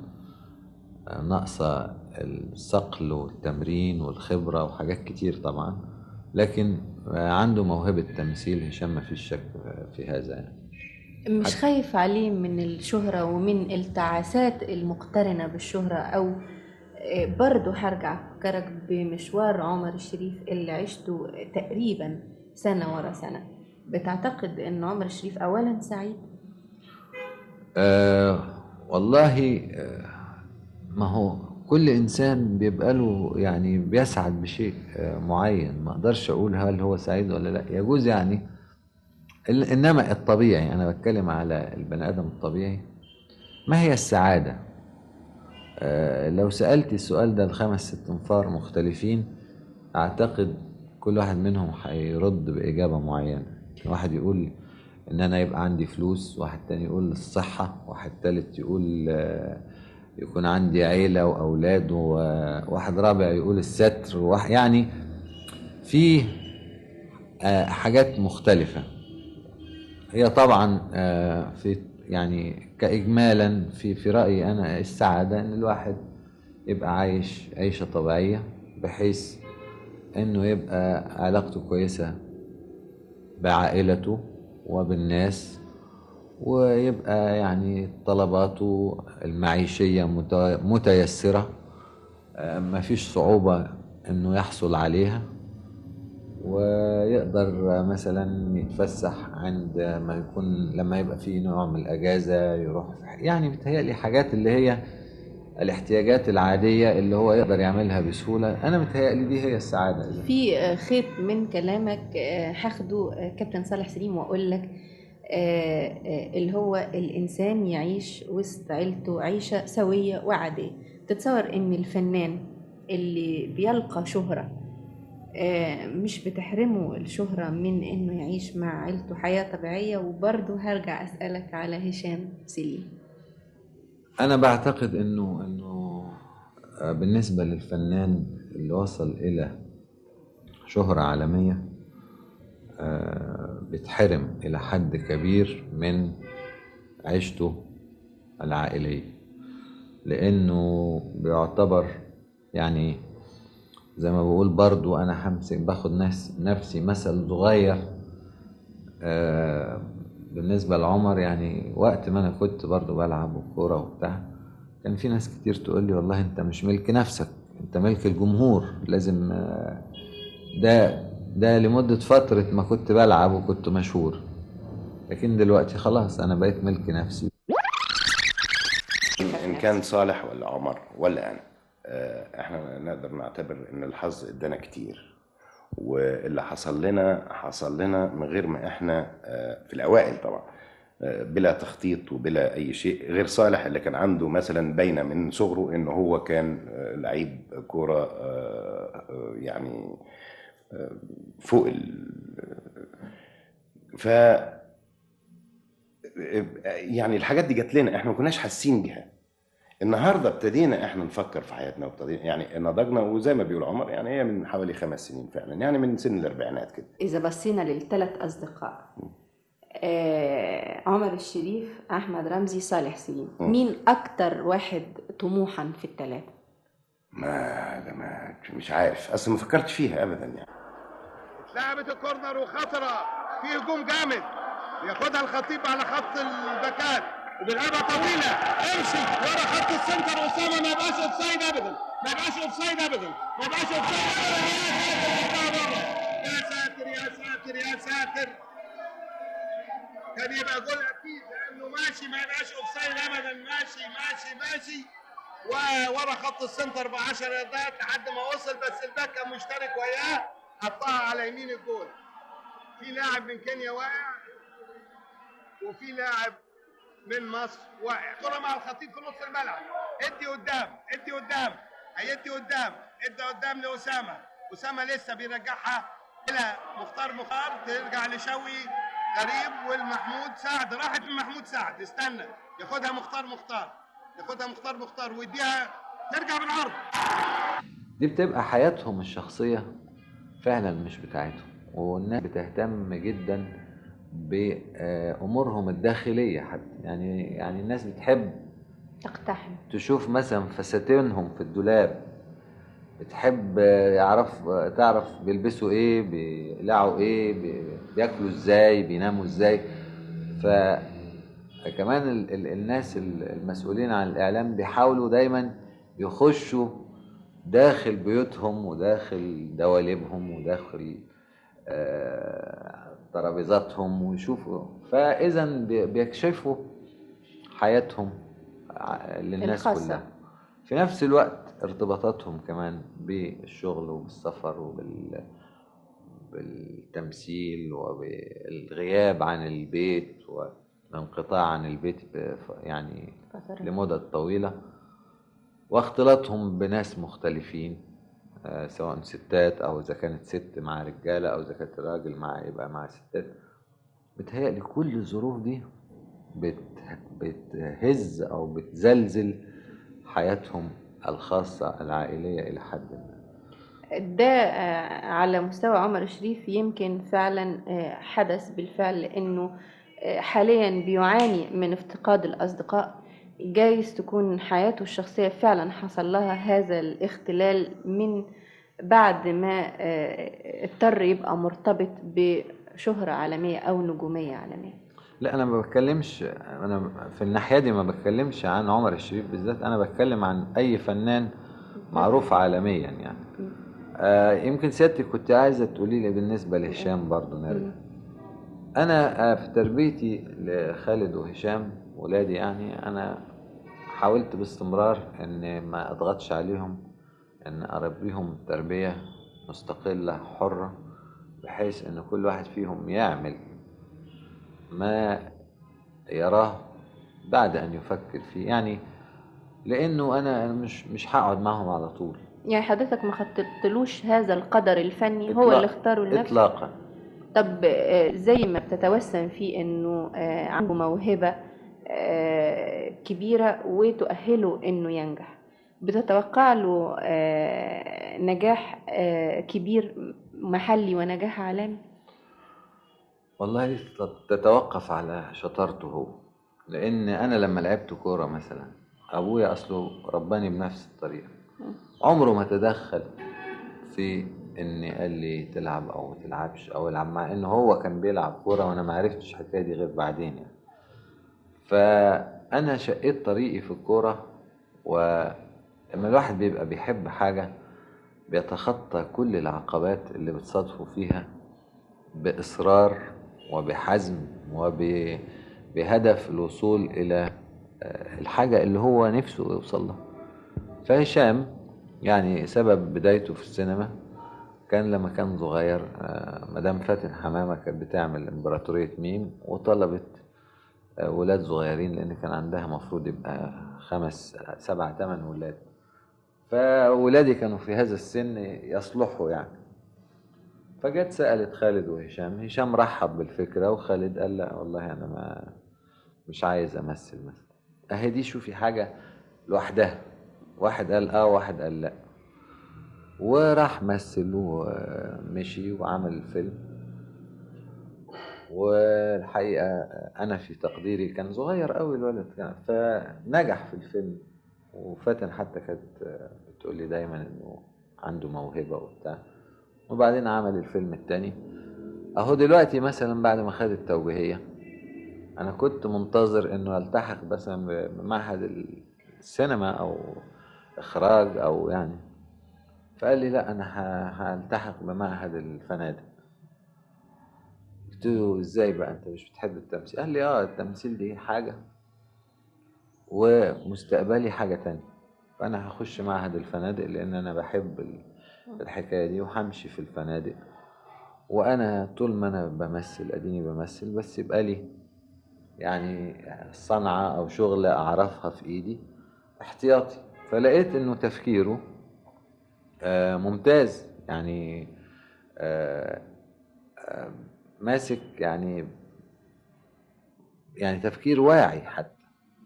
ناقصة الصقل والتمرين والخبرة وحاجات كتير طبعا لكن آه، عنده موهبة تمثيل هشام ما فيش شك في هذا يعني
مش خايف عليه من الشهرة ومن التعاسات المقترنة بالشهرة أو آه، برضو هرجع أفكرك بمشوار عمر الشريف اللي عشته تقريبا سنة ورا سنة بتعتقد أن عمر الشريف أولا سعيد؟
آه والله آه ما هو كل انسان بيبقى له يعني بيسعد بشيء آه معين ما اقدرش اقول هل هو سعيد ولا لا يجوز يعني ال- انما الطبيعي انا بتكلم على البني ادم الطبيعي ما هي السعاده آه لو سالت السؤال ده لخمس ست انفار مختلفين اعتقد كل واحد منهم هيرد باجابه معينه واحد يقول ان انا يبقى عندي فلوس واحد تاني يقول الصحة واحد تالت يقول آه، يكون عندي عيلة وأولاد وواحد رابع يقول الستر وواحد يعني في آه، حاجات مختلفة هي طبعا آه، في يعني كإجمالا في في رأيي أنا السعادة إن الواحد يبقى عايش عيشة طبيعية بحيث إنه يبقى علاقته كويسة بعائلته وبالناس ويبقى يعني طلباته المعيشية مت- متيسرة آه، ما فيش صعوبة انه يحصل عليها ويقدر مثلا يتفسح عند ما يكون لما يبقى فيه نوع من الأجازة يروح في- يعني بتهيألي حاجات اللي هي الاحتياجات العادية اللي هو يقدر يعملها بسهولة أنا متهيألي دي هي السعادة
في آه، خيط من كلامك آه، هاخده آه، كابتن صالح سليم واقول لك آه، آه، اللي هو الانسان يعيش وسط عيلته عيشه سويه وعاديه تتصور ان الفنان اللي بيلقى شهره آه، مش بتحرمه الشهرة من انه يعيش مع عيلته حياة طبيعية وبرضه هرجع اسألك على هشام سليم
أنا بعتقد إنه إنه آه، بالنسبة للفنان اللي وصل إلى شهرة عالمية آه، بيتحرم إلى حد كبير من عيشته العائلية لأنه بيعتبر يعني زي ما بقول برضو أنا همسك باخد نفس نفسي مثل صغير آه، بالنسبة لعمر يعني وقت ما أنا كنت برضو بلعب وكورة وبتاع كان في ناس كتير تقول لي والله أنت مش ملك نفسك أنت ملك الجمهور لازم آه، ده ده لمدة فترة ما كنت بلعب وكنت مشهور لكن دلوقتي خلاص أنا بقيت ملك نفسي
ان كان صالح ولا عمر ولا انا آه، احنا نقدر نعتبر ان الحظ ادانا كتير واللي حصل لنا حصل لنا من غير ما احنا آه، في الاوائل طبعا آه، بلا تخطيط وبلا اي شيء غير صالح اللي كان عنده مثلا باينه من صغره ان هو كان آه، لعيب كوره آه، آه، يعني آه، فوق ال ف يعني الحاجات دي جات لنا احنا ما كناش حاسين بيها النهارده ابتدينا احنا نفكر في حياتنا وابتدينا يعني نضجنا وزي ما بيقول عمر يعني هي من حوالي خمس سنين فعلا يعني من سن الاربعينات كده
إذا بصينا للثلاث أصدقاء آه عمر الشريف أحمد رمزي صالح سليم
مم.
مين أكتر واحد طموحا في الثلاثة؟
ما ده ما مش عارف اصلا ما فكرتش فيها ابدا يعني
لعبت الكورنر وخطره في هجوم جامد ياخدها الخطيب على خط الباكات وبيلعبها طويله امشي ورا خط السنتر اسامه ما يبقاش اوف سايد ابدا ما يبقاش اوف سايد ابدا ما يبقاش اوف سايد ابدا يا ساتر يا ساتر يا ساتر كان يبقى جول اكيد لانه ماشي ما يبقاش اوف سايد ابدا ماشي ماشي ماشي وورا خط السنتر ب 10 ياردات لحد ما وصل بس الباك كان مشترك وياه حطها على يمين الجول في لاعب من كينيا واقع وفي لاعب من مصر واقع كرة مع الخطيب في نص الملعب ادي قدام ادي قدام هيدي قدام ادي قدام لأسامة أسامة لسه بيرجعها إلى مختار مختار ترجع لشوي غريب والمحمود سعد راحت من محمود سعد استنى ياخدها مختار مختار ياخدها مختار مختار ويديها ترجع بالعرض
دي بتبقى حياتهم الشخصية فعلا مش بتاعتهم والناس بتهتم جدا بأمورهم الداخلية حتى يعني يعني الناس بتحب
تقتحم
تشوف مثلا فساتينهم في الدولاب بتحب يعرف تعرف بيلبسوا ايه بيقلعوا ايه بي- بياكلوا ازاي بيناموا ازاي فكمان ال ال الناس ال- المسؤولين عن الاعلام بيحاولوا دايما يخشوا داخل بيوتهم وداخل دواليبهم وداخل آه، ترابيزاتهم ويشوفوا فاذا بي- بيكشفوا حياتهم ع- للناس
الخاصة.
كلها في نفس الوقت ارتباطاتهم كمان بالشغل وبالسفر وبال بالتمثيل وبالغياب عن البيت والانقطاع عن البيت بف- يعني
فترة.
لمدة طويلة واختلاطهم بناس مختلفين آه، سواء ستات أو إذا كانت ست مع رجالة أو إذا كانت راجل مع يبقى مع ستات بتهيألي كل الظروف دي بت بتهز أو بتزلزل حياتهم الخاصة العائلية إلى حد ما
ده آه، على مستوى عمر شريف يمكن فعلا آه، حدث بالفعل انه آه، حاليا بيعاني من افتقاد الاصدقاء جايز تكون حياته الشخصية فعلا حصل لها هذا الاختلال من بعد ما آه، اضطر يبقى مرتبط بشهرة عالمية او نجومية عالمية
لا انا ما بتكلمش انا في الناحيه دي ما بتكلمش عن عمر الشريف بالذات انا بتكلم عن اي فنان معروف عالميا يعني آه يمكن سيادتك كنت عايزه تقولي لي بالنسبه لهشام برضه نرجع انا آه في تربيتي لخالد وهشام ولادي يعني انا حاولت باستمرار ان ما اضغطش عليهم ان اربيهم تربيه مستقله حره بحيث ان كل واحد فيهم يعمل ما يراه بعد ان يفكر فيه يعني لانه انا أنا مش مش هقعد معهم على طول
يعني حضرتك ما خططتلوش هذا القدر الفني هو
إطلاق-
اللي اختاره لنفسه
اطلاقا
طب آه، زي ما بتتوسم فيه انه آه، عنده موهبة آه، كبيرة وتؤهله انه ينجح بتتوقع له آه، نجاح آه، كبير محلي ونجاح عالمي
والله تتوقف على شطارته هو لان انا لما لعبت كوره مثلا ابويا اصله رباني بنفس الطريقه عمره ما تدخل في ان قال لي تلعب او ما تلعبش او العب مع انه هو كان بيلعب كوره وانا ما عرفتش الحكايه دي غير بعدين يعني فانا شقيت طريقي في الكوره ولما الواحد بيبقى بيحب حاجه بيتخطى كل العقبات اللي بتصادفه فيها بإصرار وبحزم وبهدف الوصول إلى آه، الحاجة اللي هو نفسه يوصل لها فهشام يعني سبب بدايته في السينما كان لما كان صغير آه، مدام فاتن حمامة كانت بتعمل إمبراطورية ميم وطلبت آه، ولاد صغيرين لأن كان عندها مفروض يبقى خمس سبع تمن ولاد فولادي كانوا في هذا السن يصلحوا يعني فجت سألت خالد وهشام هشام رحب بالفكرة وخالد قال لا والله أنا ما مش عايز أمثل مثلا أهي دي شوفي حاجة لوحدها واحد قال آه واحد قال لا وراح مثل ومشي وعمل الفيلم والحقيقة أنا في تقديري كان صغير قوي الولد كان فنجح في الفيلم وفاتن حتى كانت بتقول لي دايما إنه عنده موهبة وبتاع وبعدين عمل الفيلم التاني اهو دلوقتي مثلا بعد ما خد التوجيهية انا كنت منتظر انه يلتحق مثلا بمعهد السينما او اخراج او يعني فقال لي لا انا ه- هلتحق بمعهد الفنادق قلت له ازاي بقى انت مش بتحب التمثيل قال لي اه التمثيل دي حاجة ومستقبلي حاجة تانية فانا هخش معهد الفنادق لان انا بحب ال- الحكاية دي وهمشي في الفنادق وانا طول ما انا بمثل اديني بمثل بس يبقى لي يعني صنعة او شغلة اعرفها في ايدي احتياطي فلقيت انه تفكيره آه، ممتاز يعني آه، آه، ماسك يعني يعني تفكير واعي حتى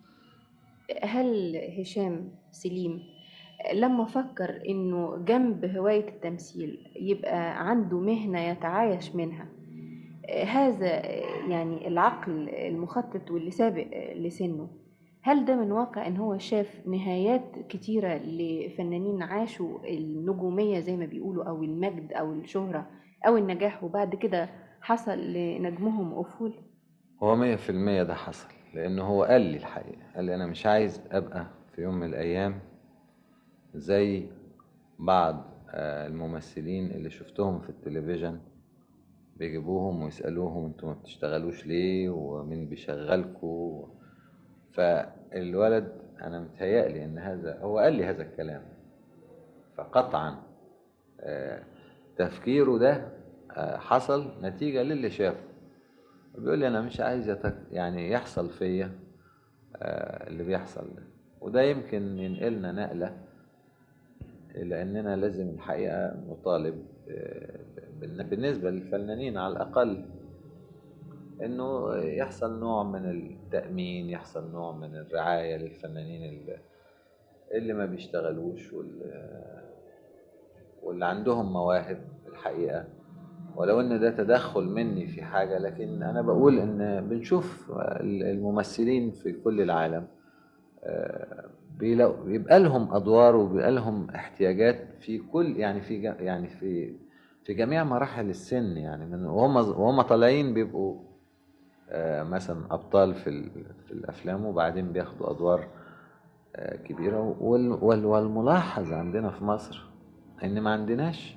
هل هشام سليم لما فكر انه جنب هواية التمثيل يبقى عنده مهنة يتعايش منها هذا يعني العقل المخطط واللي سابق لسنه هل ده من واقع ان هو شاف نهايات كتيرة لفنانين عاشوا النجومية زي ما بيقولوا او المجد او الشهرة او النجاح وبعد كده حصل لنجمهم افول
هو مية في المية ده حصل لأنه هو قال لي الحقيقة قال لي أنا مش عايز أبقى في يوم من الأيام زي بعض آه، الممثلين اللي شفتهم في التلفزيون بيجيبوهم ويسألوهم انتوا ما بتشتغلوش ليه ومين بيشغلكوا فالولد أنا متهيألي إن هذا هو قال لي هذا الكلام فقطعا آه، تفكيره ده آه، حصل نتيجة للي شافه بيقول لي انا مش عايز يتك... يعني يحصل فيا آه، اللي بيحصل ده وده يمكن ينقلنا نقلة إلى أننا لازم الحقيقة نطالب آه، بال- بالنسبة للفنانين على الأقل إنه يحصل نوع من التأمين يحصل نوع من الرعاية للفنانين اللي, اللي ما بيشتغلوش واللي, واللي عندهم مواهب الحقيقة ولو ان ده تدخل مني في حاجة لكن انا بقول ان بنشوف الممثلين في كل العالم آه، بيلاقوا- بيبقى لهم ادوار وبيبقى لهم احتياجات في كل يعني في جا- يعني في في جميع مراحل السن يعني من وهم وهم طالعين بيبقوا آه، مثلا ابطال في ال- في الافلام وبعدين بياخدوا ادوار آه، كبيره وال- وال- والملاحظ عندنا في مصر ان ما عندناش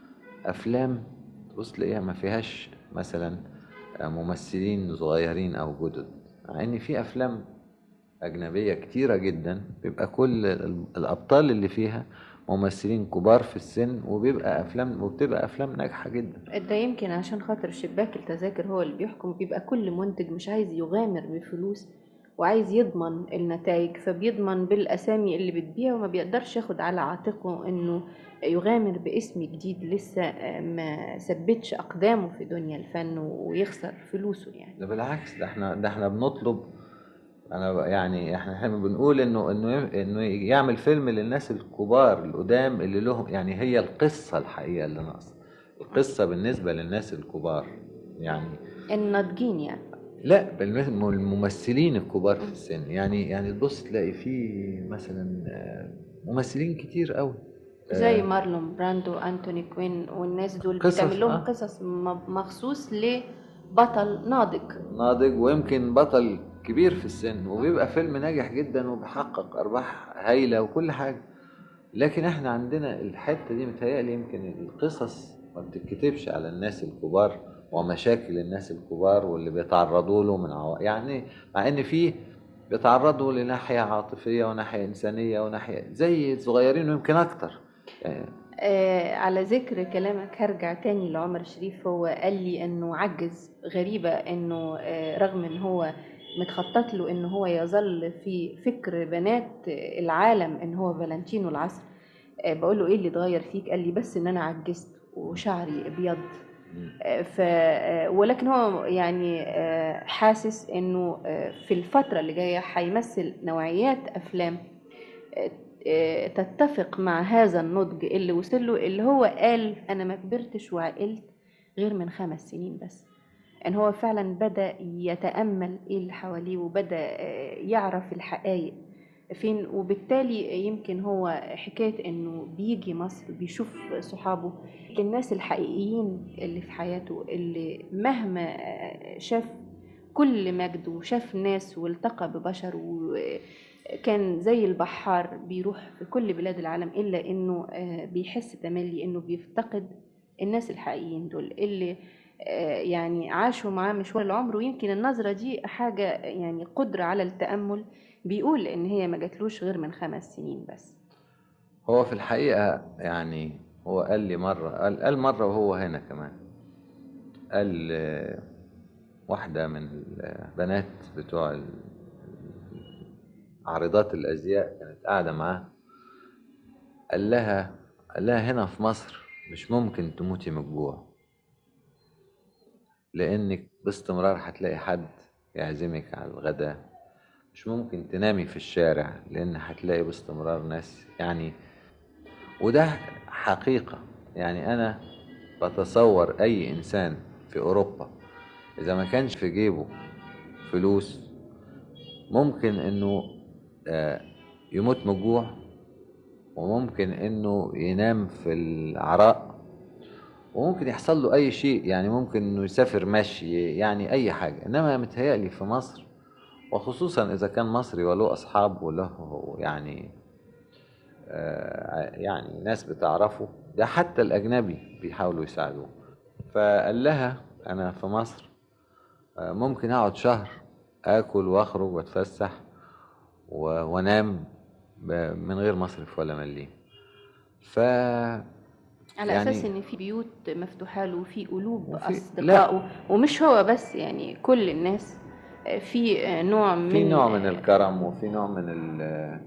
افلام تبص تلاقيها ما فيهاش مثلا ممثلين صغيرين او جدد مع ان في افلام اجنبيه كتيره جدا بيبقى كل ال- الابطال اللي فيها ممثلين كبار في السن وبيبقى افلام وبتبقى افلام ناجحه جدا
ده يمكن عشان خاطر شباك التذاكر هو اللي بيحكم بيبقى كل منتج مش عايز يغامر بفلوس وعايز يضمن النتائج فبيضمن بالأسامي اللي بتبيع وما بيقدرش ياخد على عاتقه إنه يغامر باسم جديد لسه ما ثبتش أقدامه في دنيا الفن ويخسر فلوسه يعني
ده بالعكس ده احنا ده احنا بنطلب انا ب- يعني احنا احنا بنقول انه انه ي- انه يعمل فيلم للناس الكبار القدام اللي لهم يعني هي القصه الحقيقه اللي ناقصه القصه بالنسبه للناس الكبار يعني
الناضجين يعني
لا بالم- الممثلين الكبار في السن يعني يعني تبص تلاقي في مثلا آه، ممثلين كتير قوي
زي مارلون براندو أنتوني كوين والناس دول
قصص،
بتعمل لهم
آه.
قصص م- مخصوص لبطل ناضج
ناضج ويمكن بطل كبير في السن وبيبقى فيلم ناجح جدا وبيحقق ارباح هايله وكل حاجه لكن احنا عندنا الحته دي متهيألي يمكن القصص ما بتتكتبش على الناس الكبار ومشاكل الناس الكبار واللي بيتعرضوا له من عوا... يعني مع ان في بيتعرضوا لناحيه عاطفيه وناحيه انسانيه وناحيه زي الصغيرين ويمكن اكتر يعني
آه على ذكر كلامك هرجع تاني لعمر شريف هو قال لي انه عجز غريبة انه آه رغم ان هو متخطط له ان هو يظل في فكر بنات العالم ان هو فالنتينو العصر آه بقول له ايه اللي اتغير فيك قال لي بس ان انا عجزت وشعري ابيض آه، ف آه، ولكن هو يعني آه، حاسس انه آه، في الفترة اللي جاية هيمثل نوعيات افلام آه، آه، تتفق مع هذا النضج اللي وصل له اللي هو قال انا ما كبرتش وعقلت غير من خمس سنين بس ان هو فعلا بدا يتامل ايه اللي حواليه وبدا آه، يعرف الحقائق فين وبالتالي يمكن هو حكايه انه بيجي مصر بيشوف صحابه الناس الحقيقيين اللي في حياته اللي مهما آه، شاف كل مجد وشاف ناس والتقى ببشر وكان زي البحار بيروح في كل بلاد العالم إلا إنه آه، بيحس تملي إنه بيفتقد الناس الحقيقيين دول اللي آه، يعني عاشوا معاه مشوار العمر ويمكن النظرة دي حاجة يعني قدرة على التأمل بيقول إن هي ما جاتلوش غير من خمس سنين بس
هو في الحقيقة يعني هو قال لي مرة قال, قال مرة وهو هنا كمان قال آه، واحدة من البنات بتوع ال- عارضات الأزياء كانت قاعدة معاه قال لها قال لها هنا في مصر مش ممكن تموتي من الجوع لأنك باستمرار هتلاقي حد يعزمك على الغداء مش ممكن تنامي في الشارع لأن هتلاقي باستمرار ناس يعني وده حقيقة يعني أنا بتصور أي إنسان في أوروبا إذا ما كانش في جيبه فلوس ممكن إنه آه، يموت من الجوع وممكن انه ينام في العراء وممكن يحصل له اي شيء يعني ممكن انه يسافر مشي يعني اي حاجه انما متهيألي في مصر وخصوصا اذا كان مصري وله اصحاب وله يعني آه، يعني ناس بتعرفه ده حتى الاجنبي بيحاولوا يساعدوه فقال لها انا في مصر آه، ممكن اقعد شهر اكل واخرج واتفسح و- وانام ب- من غير مصرف ولا مليم ف
على
يعني-
اساس ان في بيوت مفتوحه له وفي قلوب
وفي-
اصدقائه ومش هو بس يعني كل الناس آه، في آه، نوع من
في نوع من الكرم وفي نوع من ال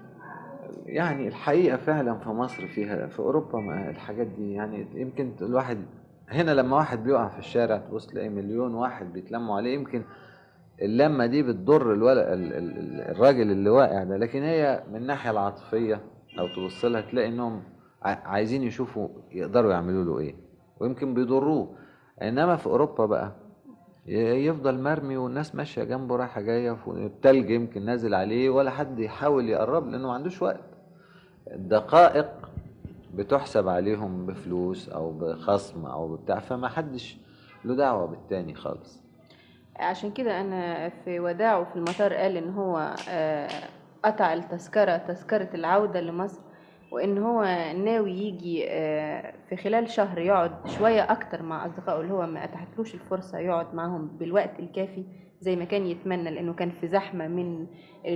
يعني الحقيقة فعلا في مصر فيها في أوروبا ما الحاجات دي يعني يمكن الواحد هنا لما واحد بيقع في الشارع تبص تلاقي مليون واحد بيتلموا عليه يمكن اللمة دي بتضر الولد ال- ال- ال- الراجل اللي واقع ده لكن هي من الناحية العاطفية أو تبص لها تلاقي إنهم ع- عايزين يشوفوا يقدروا يعملوا له إيه ويمكن بيضروه إنما في أوروبا بقى ي- يفضل مرمي والناس ماشيه جنبه رايحه جايه والتلج يمكن نازل عليه ولا حد يحاول يقرب لانه ما عندوش وقت الدقائق بتحسب عليهم بفلوس او بخصم او بتاع فما حدش له دعوه بالتاني خالص
عشان كده انا في وداعه في المطار قال ان هو آه، قطع التذكره تذكره العوده لمصر وان هو ناوي يجي آه، في خلال شهر يقعد شويه اكتر مع اصدقائه اللي هو ما اتاحتلوش الفرصه يقعد معاهم بالوقت الكافي زي ما كان يتمنى لانه كان في زحمه من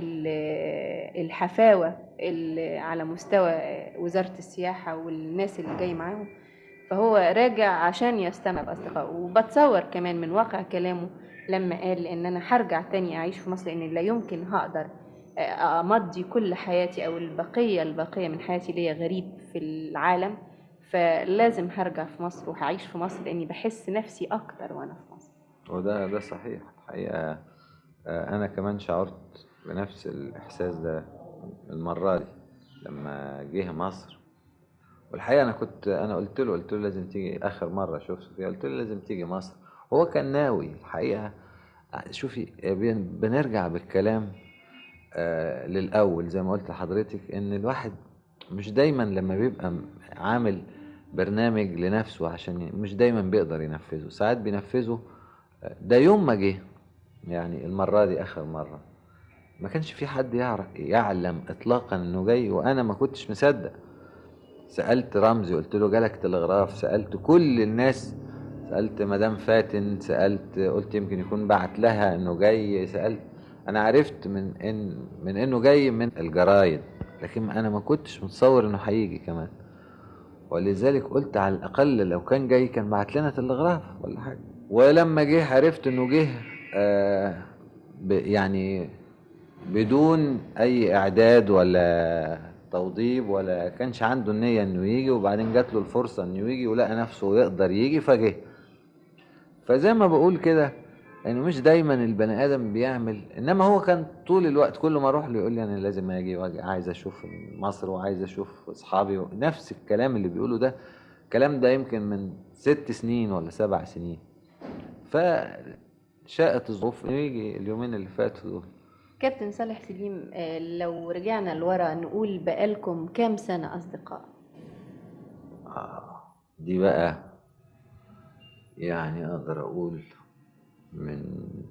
ال- الحفاوه اللي على مستوى وزاره السياحه والناس اللي جاي معاهم فهو راجع عشان يستمع باصدقائه وبتصور كمان من واقع كلامه لما قال ان انا هرجع تاني اعيش في مصر لان لا يمكن هقدر امضي كل حياتي او البقيه الباقيه من حياتي ليا غريب في العالم فلازم هرجع في مصر وهعيش في مصر لاني بحس نفسي اكتر وانا في مصر
وده ده صحيح الحقيقه آه، انا كمان شعرت بنفس الاحساس ده المره دي لما جه مصر والحقيقه انا كنت انا قلت له قلت له لازم تيجي اخر مره شفته فيها قلت له لازم تيجي مصر هو كان ناوي الحقيقه شوفي بن- بنرجع بالكلام آه للاول زي ما قلت لحضرتك ان الواحد مش دايما لما بيبقى م- عامل برنامج لنفسه عشان ي- مش دايما بيقدر ينفذه ساعات بينفذه آه، ده يوم ما جه يعني المره دي اخر مره ما كانش في حد يعرف يعلم اطلاقا انه جاي وانا ما كنتش مصدق سالت رمزي قلت له جالك تلغراف سالت كل الناس سالت مدام فاتن سالت قلت يمكن يكون بعت لها انه جاي سالت انا عرفت من ان من انه جاي من الجرايد لكن انا ما كنتش متصور انه هيجي كمان ولذلك قلت على الاقل لو كان جاي كان بعت لنا تلغراف ولا حاجه ولما جه عرفت انه جه آه ب- يعني بدون اي اعداد ولا توضيب ولا كانش عنده النية انه يجي وبعدين جات له الفرصة انه يجي ولقى نفسه يقدر يجي فجه فزي ما بقول كده يعني مش دايما البني ادم بيعمل انما هو كان طول الوقت كل ما اروح له يقول لي انا لازم اجي واجي عايز اشوف مصر وعايز اشوف اصحابي نفس الكلام اللي بيقوله ده الكلام ده يمكن من ست سنين ولا سبع سنين فشاءت الظروف انه يجي اليومين اللي فاتوا دول
كابتن صالح سليم آه، لو رجعنا لورا نقول بقالكم كام سنه اصدقاء
آه، دي بقى يعني أقدر أقول من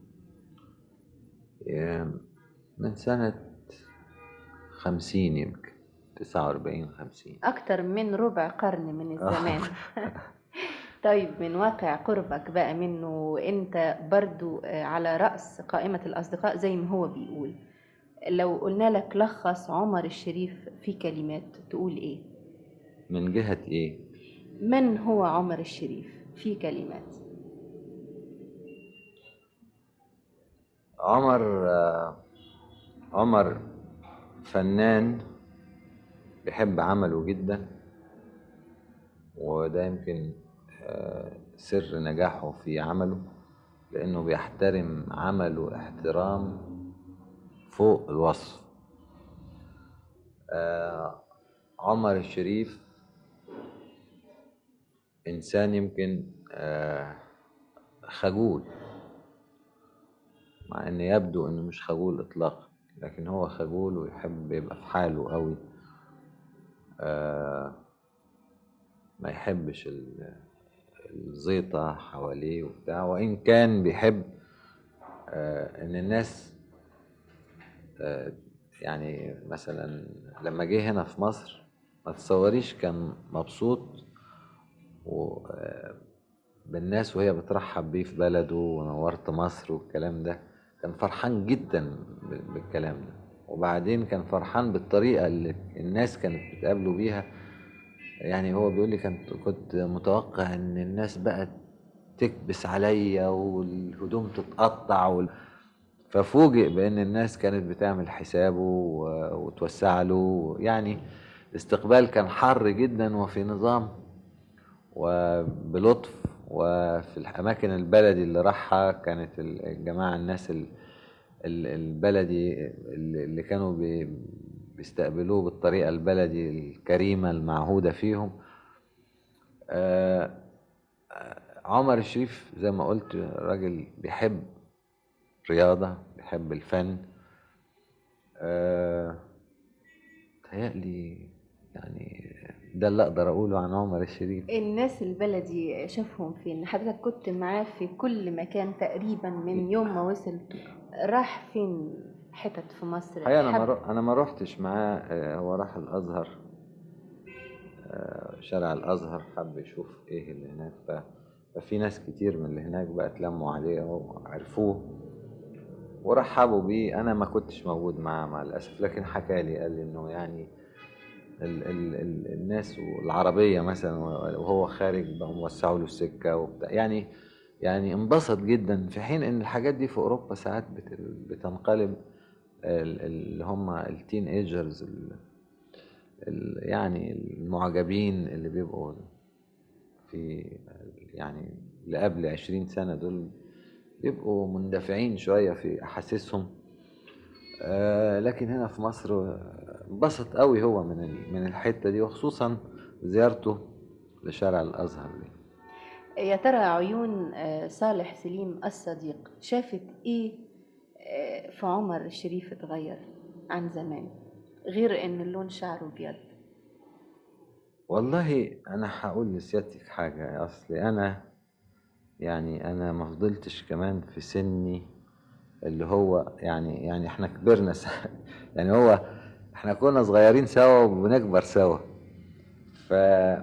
يا- من سنة خمسين يمكن تسعة وأربعين خمسين
أكتر من ربع قرن من الزمان طيب من واقع قربك بقى منه وانت برضو آه، على رأس قائمة الأصدقاء زي ما هو بيقول لو قلنا لك لخص عمر الشريف في كلمات تقول ايه
من جهة إيه؟
من هو عمر الشريف في كلمات
عمر آه، عمر فنان بيحب عمله جدا وده يمكن آه، سر نجاحه في عمله لأنه بيحترم عمله احترام فوق الوصف آه، عمر الشريف إنسان يمكن آه، خجول مع إن يبدو إنه مش خجول إطلاقا لكن هو خجول ويحب يبقى في حاله قوي آه ما يحبش ال- الزيطة حواليه وبتاع وإن كان بيحب آه إن الناس آه يعني مثلا لما جه هنا في مصر ما تصوريش كان مبسوط و آه، بالناس وهي بترحب بيه في بلده ونورت مصر والكلام ده كان فرحان جدا بال- بالكلام ده وبعدين كان فرحان بالطريقة اللي الناس كانت بتقابله بيها يعني هو بيقول لي كنت كنت متوقع ان الناس بقى تكبس عليا والهدوم تتقطع وال... ففوجئ بان الناس كانت بتعمل حسابه و- وتوسع له يعني الاستقبال كان حر جدا وفي نظام وبلطف وفي الأماكن البلدي اللي راحها كانت الجماعة الناس ال- ال- البلدي اللي اللي كانوا بي- بيستقبلوه بالطريقة البلدي الكريمة المعهودة فيهم آه، آه، عمر الشريف زي ما قلت راجل بيحب رياضة بيحب الفن آه، تهيألي يعني ده اللي أقدر أقوله عن عمر الشريف
الناس البلدي شافهم فين حضرتك كنت معاه في كل مكان تقريبا من يوم ما وصل راح فين حتت في مصر
الحقيقة أنا ما
حب-
رو- أنا ما روحتش معاه آه، هو راح الأزهر آه، شارع الأزهر حب يشوف إيه اللي هناك ف- ففي ناس كتير من اللي هناك بقى اتلموا عليه وعرفوه ورحبوا بيه أنا ما كنتش موجود معاه مع الأسف لكن حكى لي قال لي إنه يعني ال ال ال الناس والعربية مثلا وهو خارج بقوا موسعوا له السكة وبتاع يعني يعني انبسط جدا في حين ان الحاجات دي في اوروبا ساعات بت- بتنقلب ال- اللي هم التين ايجرز يعني المعجبين اللي بيبقوا في يعني اللي قبل عشرين سنة دول بيبقوا مندفعين شوية في أحاسيسهم آه، لكن هنا في مصر آه، انبسط قوي هو من ال- من الحتة دي وخصوصا زيارته لشارع الأزهر دي
يا ترى عيون آه، صالح سليم الصديق شافت ايه آه، في عمر الشريف اتغير عن زمان غير ان اللون شعره ابيض
والله انا هقول لسيادتك حاجه اصلي انا يعني انا ما فضلتش كمان في سني اللي هو يعني يعني احنا كبرنا س... يعني هو احنا كنا صغيرين سوا وبنكبر سوا ف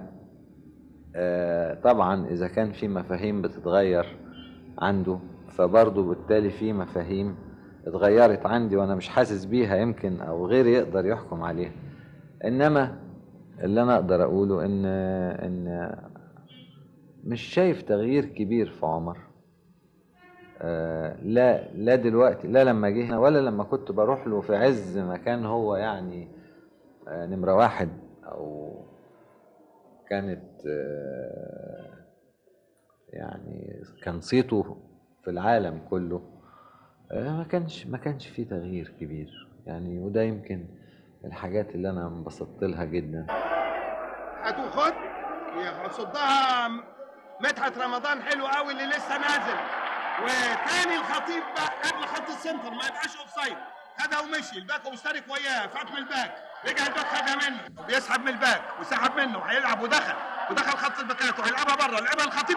آه، طبعا اذا كان في مفاهيم بتتغير عنده فبرضه بالتالي في مفاهيم اتغيرت عندي وانا مش حاسس بيها يمكن او غيري يقدر يحكم عليها انما اللي انا اقدر اقوله ان ان مش شايف تغيير كبير في عمر آه، لا لا دلوقتي لا لما جه هنا ولا لما كنت بروح له في عز ما كان هو يعني آه، نمرة واحد او كانت آه، يعني كان صيته في العالم كله آه، ما كانش ما كانش فيه تغيير كبير يعني وده يمكن الحاجات اللي انا انبسطت لها جدا
هاتوا خد صدها مدحت رمضان حلو قوي اللي لسه نازل وتاني الخطيب بقى قبل خط السنتر ما يبقاش اوف سايد خدها ومشي الباك ومشترك وياه فات من الباك رجع الباك خدها منه بيسحب من الباك وسحب منه هيلعب ودخل ودخل خط الباكات وهيلعبها بره لعبها الخطيب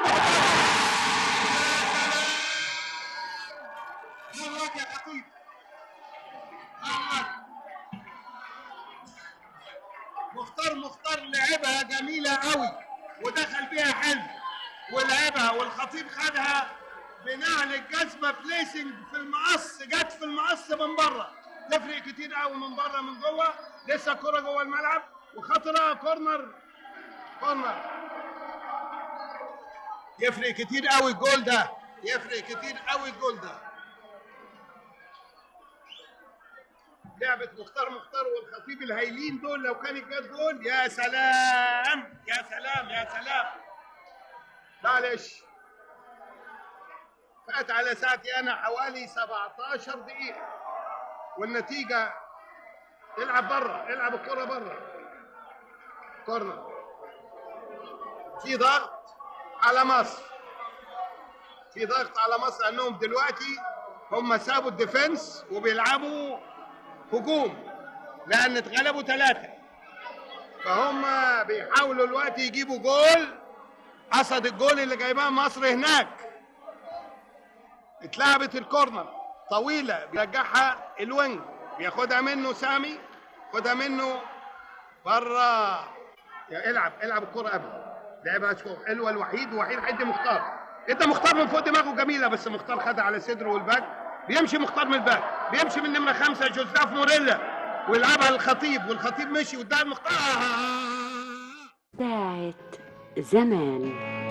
مرات يا خطيب مرات. مختار مختار لعبها جميلة قوي ودخل بيها حلو ولعبها والخطيب خدها بنعل الجزمة بليسنج في المقص جت في المقص من بره تفرق كتير قوي من بره من جوه لسه الكرة جوه الملعب وخطرة كورنر كورنر يفرق كتير قوي الجول ده يفرق كتير قوي الجول ده لعبة مختار مختار والخطيب الهايلين دول لو كانت جت جول يا سلام يا سلام يا سلام معلش فات على ساعتي انا حوالي 17 دقيقة والنتيجة العب بره العب الكرة بره كورنر في ضغط على مصر في ضغط على مصر انهم دلوقتي هم سابوا الديفنس وبيلعبوا هجوم لان اتغلبوا ثلاثه فهم بيحاولوا الوقت يجيبوا جول قصد الجول اللي جايباه مصر هناك اتلعبت الكورنر طويله بيرجعها الوينج بياخدها منه سامي خدها منه بره يا العب العب الكرة قبل لعبها شوف حلوه الوحيد وحيد هيدي مختار انت مختار من فوق دماغه جميله بس مختار خدها على صدره والباك بيمشي مختار من الباك بيمشي من نمره خمسه جوزيف موريلا ويلعبها للخطيب والخطيب مشي واداها المختار
ساعة زمان